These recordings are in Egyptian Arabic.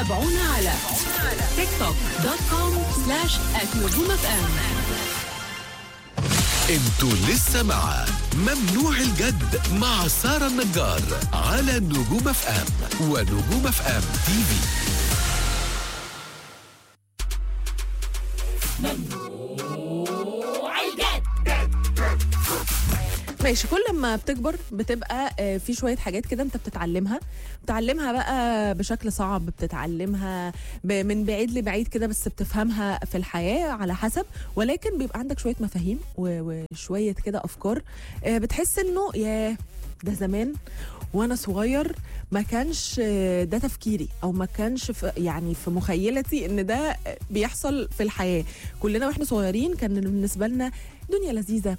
تابعونا على تيك توك دوت كوم سلاش نجوم اف ام انتوا لسه مع ممنوع الجد مع سارة النجار على نجوم اف ام ونجوم اف ام تي في ماشي كل ما بتكبر بتبقى آه، في شويه حاجات كده انت بتتعلمها بتتعلمها بقى بشكل صعب بتتعلمها ب- من بعيد لبعيد كده بس بتفهمها في الحياه على حسب ولكن بيبقى عندك شويه مفاهيم و- وشويه كده افكار آه، بتحس انه يا ده زمان وانا صغير ما كانش آه، ده تفكيري او ما كانش في يعني في مخيلتي ان ده آه، بيحصل في الحياه كلنا واحنا صغيرين كان بالنسبه لنا دنيا لذيذه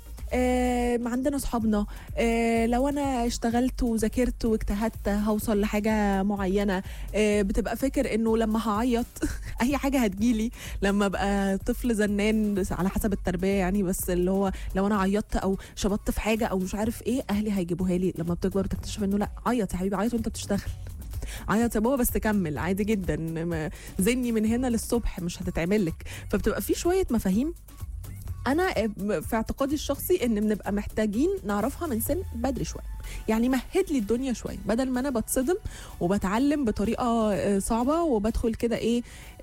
آه عندنا اصحابنا آه لو انا اشتغلت وذاكرت واجتهدت هوصل لحاجه معينه آه بتبقى فاكر انه لما هعيط اي حاجه هتجيلي لما ابقى طفل زنان على حسب التربيه يعني بس اللي هو لو انا عيطت او شبطت في حاجه او مش عارف ايه اهلي هيجيبوها لي لما بتكبر بتكتشف انه لا عيط يا حبيبي عيط وانت بتشتغل عيط يا بابا بس كمل عادي جدا ما- زني من هنا للصبح مش هتتعمل لك فبتبقى في شويه مفاهيم انا في اعتقادي الشخصي ان بنبقى محتاجين نعرفها من سن بدري شويه يعني مهد لي الدنيا شويه بدل ما انا بتصدم وبتعلم بطريقه آه، صعبه وبدخل كده ايه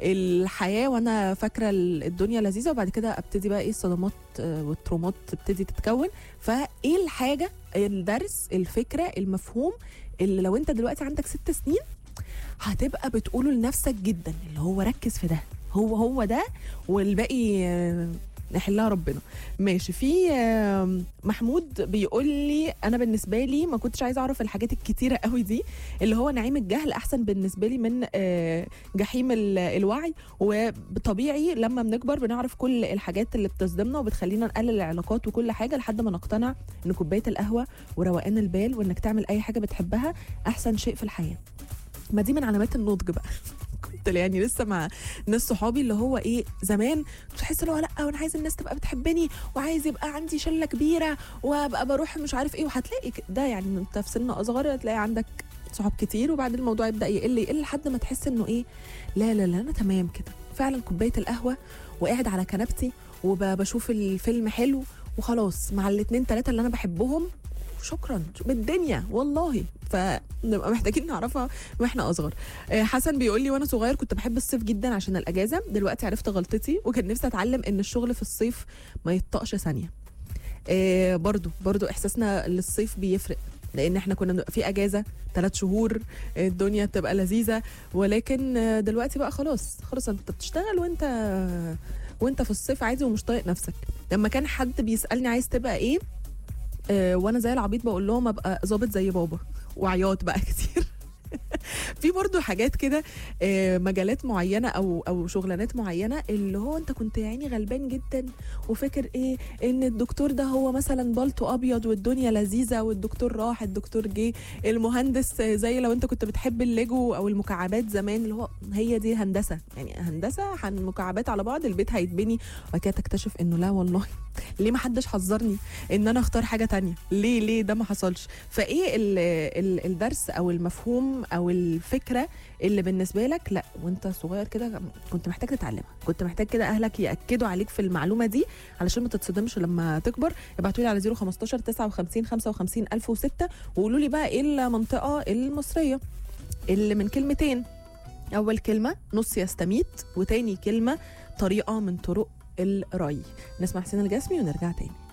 الحياه وانا فاكره ال- الدنيا لذيذه وبعد كده ابتدي بقى ايه الصدمات آه، والترومات تبتدي تتكون فايه الحاجه الدرس الفكره المفهوم اللي لو انت دلوقتي عندك ست سنين هتبقى بتقوله لنفسك جدا اللي هو ركز في ده هو هو ده والباقي آه، نحلها ربنا ماشي في آم، محمود بيقول لي انا بالنسبه لي ما كنتش عايزه اعرف الحاجات الكتيره قوي دي اللي هو نعيم الجهل احسن بالنسبه لي من آه، جحيم ال- الوعي وطبيعي لما بنكبر بنعرف كل الحاجات اللي بتصدمنا وبتخلينا نقلل العلاقات وكل حاجه لحد ما نقتنع ان كوبايه القهوه وروقان البال وانك تعمل اي حاجه بتحبها احسن شيء في الحياه ما دي من علامات النضج بقى كنت يعني لسه مع ناس صحابي اللي هو ايه زمان كنت بحس اللي هو لا وانا عايز الناس تبقى بتحبني وعايز يبقى عندي شله كبيره وابقى بروح مش عارف ايه وهتلاقي ك- ده يعني انت في سن اصغر هتلاقي عندك صحاب كتير وبعدين الموضوع يبدا يقل يقل لحد ما تحس انه ايه لا لا لا انا تمام كده فعلا كوبايه القهوه وقاعد على كنبتي وبشوف الفيلم حلو وخلاص مع الاتنين تلاته اللي انا بحبهم شكرا بالدنيا والله فنبقى محتاجين نعرفها واحنا اصغر آه، حسن بيقول لي وانا صغير كنت بحب الصيف جدا عشان الاجازه دلوقتي عرفت غلطتي وكان نفسي اتعلم ان الشغل في الصيف ما يطقش ثانيه آه برضو برضو احساسنا للصيف بيفرق لان احنا كنا بنبقى في اجازه ثلاث شهور آه، الدنيا بتبقى لذيذه ولكن آه، دلوقتي بقى خلاص خلاص انت بتشتغل وانت وانت في الصيف عادي ومش طايق نفسك لما كان حد بيسالني عايز تبقى ايه آه، وانا زي العبيط بقول لهم ابقى ظابط زي بابا وعياط بقى كتير في برضو حاجات كده آه، مجالات معينه او او شغلانات معينه اللي هو انت كنت يعني غلبان جدا وفاكر ايه ان الدكتور ده هو مثلا بلطو ابيض والدنيا لذيذه والدكتور راح الدكتور جه المهندس آه، زي لو انت كنت بتحب الليجو او المكعبات زمان اللي هو هي دي هندسه يعني هندسه هن مكعبات على بعض البيت هيتبني وبعد كده تكتشف انه لا والله ليه ما حدش حذرني ان انا اختار حاجه تانية ليه ليه ده ما حصلش فايه ال ال الدرس او المفهوم او الفكره اللي بالنسبه لك لا وانت صغير كده كنت محتاج تتعلمها كنت محتاج كده اهلك ياكدوا عليك في المعلومه دي علشان ما تتصدمش لما تكبر ابعتوا لي على 015 59 55 1006 وقولوا لي بقى ايه المنطقه المصريه اللي من كلمتين اول كلمه نص يستميت وتاني كلمه طريقه من طرق الري نسمع حسين الجسمي ونرجع تاني